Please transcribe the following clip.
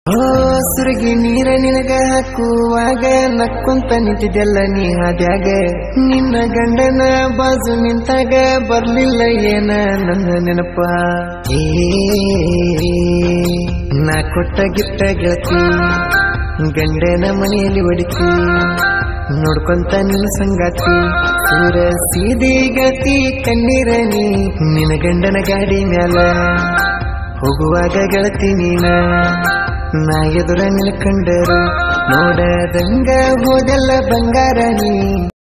ಓ ಸುರಗಿ ನೀರ ನಿನಗ ಹಾಕುವಾಗ ನಕ್ಕೊಂತ ನಿಂತಿದ್ದೆಲ್ಲ ನೀ ಹಾದ್ಯಾಗ ನಿನ್ನ ಗಂಡನ ಬಾಜು ನಿಂತಾಗ ಬರ್ಲಿಲ್ಲ ಏನ ನನ್ನ ನೆನಪ ಏ ನಾ ಕೊಟ್ಟ ಗಿಟ್ಟ ಗೆಳತಿ ಗಂಡನ ಮನೆಯಲ್ಲಿ ಹೊಡಿತಿ ನೋಡ್ಕೊಂತ ನಿನ್ನ ಸಂಗಾತಿ ಸೂರ ಸೀದಿ ಗತಿ ಕಣ್ಣೀರ ನೀ ನಿನ್ನ ಗಂಡನ ಗಾಡಿ ಮ್ಯಾಲ ಹೋಗುವಾಗ ಗೆಳತಿ ನೀನ ನಾ ಎದುರ ನಿಲ್ಕಂಡರು ನೋಡದಂಗ ಹೋದೆಲ್ಲ ಬಂಗಾರ ನೀ